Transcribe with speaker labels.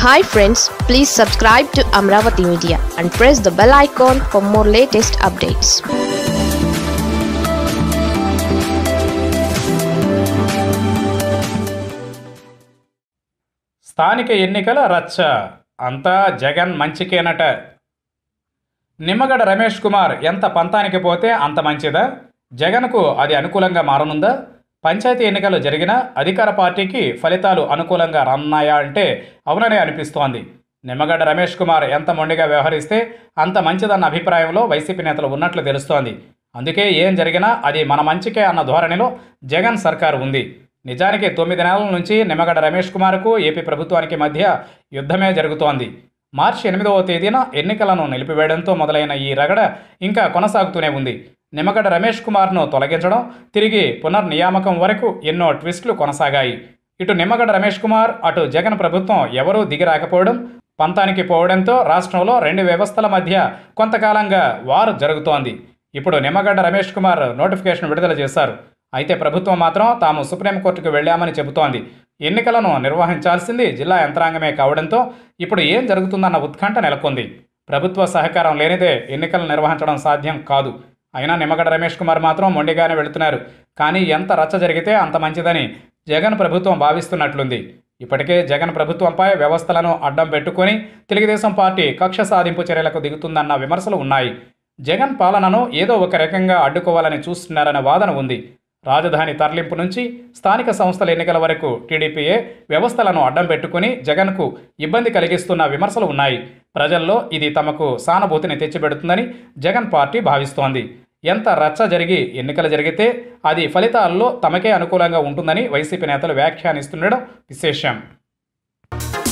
Speaker 1: hi friends please subscribe to Amaravati media and press the bell icon for more latest updates
Speaker 2: స్థానిక ఎన్నికల రచ్చ అంతా జగన్ మంచికేనట నిమ్మగడ్డ రమేష్ కుమార్ ఎంత పంతానికి పోతే అంత మంచిదా జగన్కు అది అనుకూలంగా మారనుందా పంచాయతీ ఎన్నికలు జరిగినా అధికార పార్టీకి ఫలితాలు అనుకూలంగా రానున్నాయా అంటే అవుననే అనిపిస్తోంది నిమ్మగడ్డ రమేష్ కుమార్ ఎంత మొండిగా వ్యవహరిస్తే అంత మంచిదన్న అభిప్రాయంలో వైసీపీ నేతలు ఉన్నట్లు తెలుస్తోంది అందుకే ఏం జరిగినా అది మన మంచికే అన్న ధోరణిలో జగన్ సర్కారు ఉంది నిజానికి తొమ్మిది నెలల నుంచి నిమ్మగడ్డ రమేష్ కుమార్కు ఏపీ ప్రభుత్వానికి మధ్య యుద్ధమే జరుగుతోంది మార్చి ఎనిమిదవ తేదీన ఎన్నికలను నిలిపివేయడంతో మొదలైన ఈ రగడ ఇంకా కొనసాగుతూనే ఉంది నిమ్మగడ్డ రమేష్ కుమార్ను తొలగించడం తిరిగి పునర్నియామకం వరకు ఎన్నో ట్విస్టులు కొనసాగాయి ఇటు నిమ్మగడ్డ రమేష్ కుమార్ అటు జగన్ ప్రభుత్వం ఎవరూ దిగిరాకపోవడం పంతానికి పోవడంతో రాష్ట్రంలో రెండు వ్యవస్థల మధ్య కొంతకాలంగా వారు జరుగుతోంది ఇప్పుడు నిమ్మగడ్డ రమేష్ కుమార్ నోటిఫికేషన్ విడుదల చేశారు అయితే ప్రభుత్వం మాత్రం తాము సుప్రీంకోర్టుకు వెళ్ళామని చెబుతోంది ఎన్నికలను నిర్వహించాల్సింది జిల్లా యంత్రాంగమే కావడంతో ఇప్పుడు ఏం జరుగుతుందన్న ఉత్కంఠ నెలకొంది ప్రభుత్వ సహకారం లేనిదే ఎన్నికలు నిర్వహించడం సాధ్యం కాదు అయినా నిమ్మగడ్డ రమేష్ కుమార్ మాత్రం మొండిగానే వెళుతున్నారు కానీ ఎంత రచ్చ జరిగితే అంత మంచిదని జగన్ ప్రభుత్వం భావిస్తున్నట్లుంది ఇప్పటికే జగన్ ప్రభుత్వంపై వ్యవస్థలను అడ్డం పెట్టుకొని తెలుగుదేశం పార్టీ కక్ష సాధింపు చర్యలకు దిగుతుందన్న విమర్శలు ఉన్నాయి జగన్ పాలనను ఏదో ఒక రకంగా అడ్డుకోవాలని చూస్తున్నారన్న వాదన ఉంది రాజధాని తరలింపు నుంచి స్థానిక సంస్థల ఎన్నికల వరకు టీడీపీఏ వ్యవస్థలను అడ్డం పెట్టుకుని జగన్కు ఇబ్బంది కలిగిస్తున్న విమర్శలు ఉన్నాయి ప్రజల్లో ఇది తమకు సానుభూతిని తెచ్చిపెడుతుందని జగన్ పార్టీ భావిస్తోంది ఎంత రచ్చ జరిగి ఎన్నికలు జరిగితే అది ఫలితాల్లో తమకే అనుకూలంగా ఉంటుందని వైసీపీ నేతలు వ్యాఖ్యానిస్తుండడం విశేషం